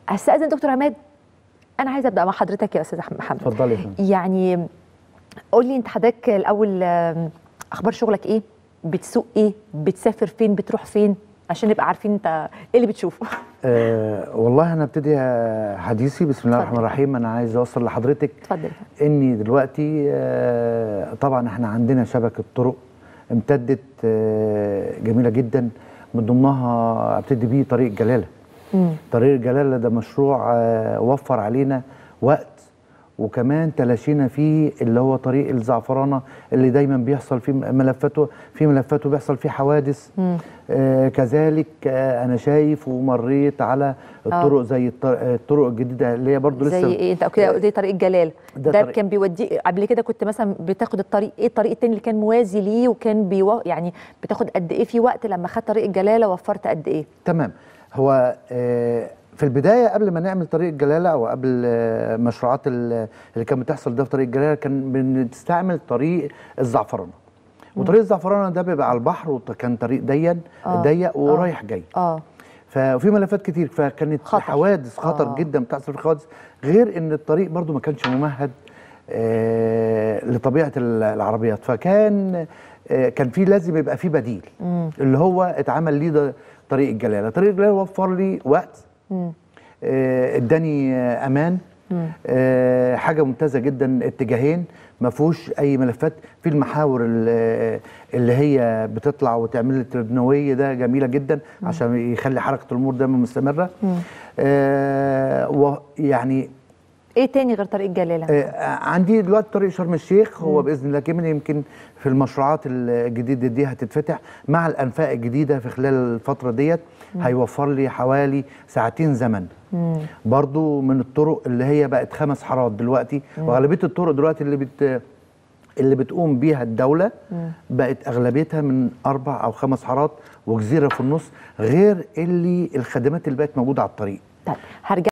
استاذن دكتور عماد انا عايزه ابدا مع حضرتك يا استاذ محمد اتفضلي يا فندم يعني قول لي انت حضرتك الاول آم، اخبار شغلك ايه بتسوق ايه بتسافر فين بتروح فين عشان نبقى عارفين انت ايه اللي بتشوفه آه والله انا ابتدي حديثي بسم الله الرحمن اتفضل. الرحيم انا عايز اوصل لحضرتك اتفضل اني دلوقتي آه طبعا احنا عندنا شبكه طرق امتدت آه جميله جدا من ضمنها ابتدي بيه طريق جلاله مم. طريق جلاله ده مشروع آه وفر علينا وقت وكمان تلاشينا فيه اللي هو طريق الزعفرانه اللي دايما بيحصل فيه ملفاته في ملفاته بيحصل فيه حوادث مم. آه كذلك آه انا شايف ومريت على الطرق زي الطر- آه، الطرق الجديده اللي هي برضو لسه زي ايه انت كده قلت لي طريق الجلال ده ده, طريق- كان بيودي قبل كده كنت مثلا بتاخد الطريق ايه الطريق التاني اللي كان موازي ليه وكان بيو... يعني بتاخد قد ايه في وقت لما خدت طريق الجلاله وفرت قد ايه تمام هو آه، في البدايه قبل ما نعمل طريق الجلاله او قبل آه، مشروعات ال- اللي كانت بتحصل ده في طريق الجلاله كان بنستعمل طريق الزعفرانه وطريق الزعفرانه ده بيبقى على البحر وكان طريق ضيق آه. ضيق ورايح جاي اه ففي ملفات كتير فكانت خطر. حوادث خطر آه. جدا بتحصل في حوادث غير ان الطريق برضو ما كانش ممهد آه لطبيعه ال- العربيات فكان آه كان في لازم يبقى في بديل مم. اللي هو اتعمل ليه ده طريق الجلاله طريق الجلاله وفر لي وقت مم. آه، اداني آه، امان مم. آه، حاجه ممتازه جدا اتجاهين ما فيهوش اي ملفات في المحاور ال- اللي هي بتطلع وتعمل لي التربنويه ده جميله جدا عشان يخلي حركه الامور دايما مستمره مم. آه ويعني ايه تاني غير طريق الجلاله آه عندي دلوقتي طريق شرم الشيخ هو باذن الله كمان يمكن في المشروعات الجديده دي هتتفتح مع الانفاق الجديده في خلال الفتره ديت هيوفر لي حوالي ساعتين زمن مم. برضو من الطرق اللي هي بقت خمس حارات دلوقتي واغلبيه الطرق دلوقتي اللي بت اللي بتقوم بيها الدوله بقت اغلبيتها من اربع او خمس حارات وجزيره في النص غير اللي الخدمات اللي بقت موجوده على الطريق طيب هرجع